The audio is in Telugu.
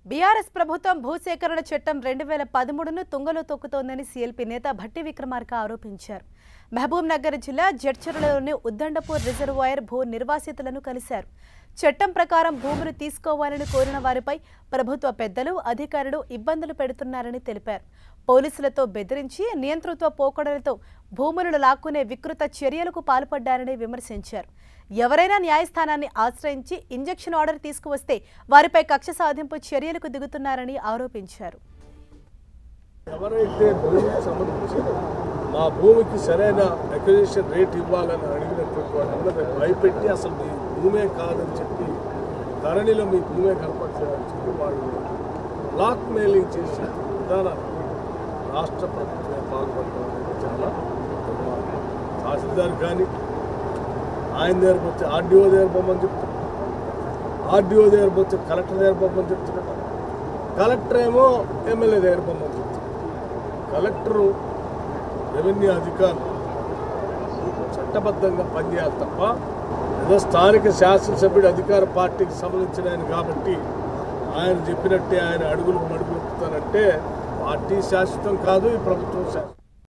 బీఆర్ఎస్ ప్రభుత్వం భూసేకరణ చట్టం రెండు వేల పదమూడును తుంగలో తొక్కుతోందని సీఎల్పీ నేత భట్టి విక్రమార్క ఆరోపించారు మహబూబ్ నగర్ జిల్లా జడ్చర్లలోని ఉద్దండపూర్ రిజర్వాయర్ భూ నిర్వాసితులను కలిశారు చట్టం ప్రకారం భూములు తీసుకోవాలని కోరిన వారిపై ప్రభుత్వ పెద్దలు అధికారులు ఇబ్బందులు పెడుతున్నారని తెలిపారు పోలీసులతో బెదిరించి నియంతృత్వ పోకడలతో భూములను లాక్కునే వికృత చర్యలకు పాల్పడ్డారని విమర్శించారు ఎవరైనా న్యాయస్థానాన్ని ఆశ్రయించి ఇంజెక్షన్ ఆర్డర్ తీసుకువస్తే వారిపై కక్ష సాధింపు చర్యలకు దిగుతున్నారని ఆరోపించారు ఎవరైతే భూమికి సంబంధించి మా భూమికి సరైన అక్విజిషన్ రేట్ ఇవ్వాలని అడిగినటువంటి వాళ్ళందరినీ భయపెట్టి అసలు మీ భూమే కాదని చెప్పి ధరణిలో మీ భూమే కనపడతారని చెప్పి వాళ్ళు బ్లాక్ మెయిలింగ్ చేసి విధానానికి రాష్ట్ర ప్రభుత్వం పాల్పడటం అనేది చాలా దుర్మార్గం. తహసీల్దార్ కానీ ఆయన దగ్గర పోతే ఆర్డీఓ దగ్గర పోమని చెప్తున్నారు ఆర్డీఓ దగ్గర పోతే కలెక్టర్ దగ్గర పోమని చెప్తున్నారు కలెక్టర్ ఏమో ఎమ్మెల్యే దగ్గర పోమని చెప్తున్నారు కలెక్టరు రెవెన్యూ అధికారులు చట్టబద్ధంగా పనిచేయాలి తప్ప ఏదో స్థానిక శాసనసభ్యుడు అధికార పార్టీకి సంబంధించిన ఆయన కాబట్టి ఆయన చెప్పినట్టే ఆయన అడుగులు మడుగులు ఎక్కుతానంటే పార్టీ శాశ్వతం కాదు ఈ ప్రభుత్వం శాశ్వతం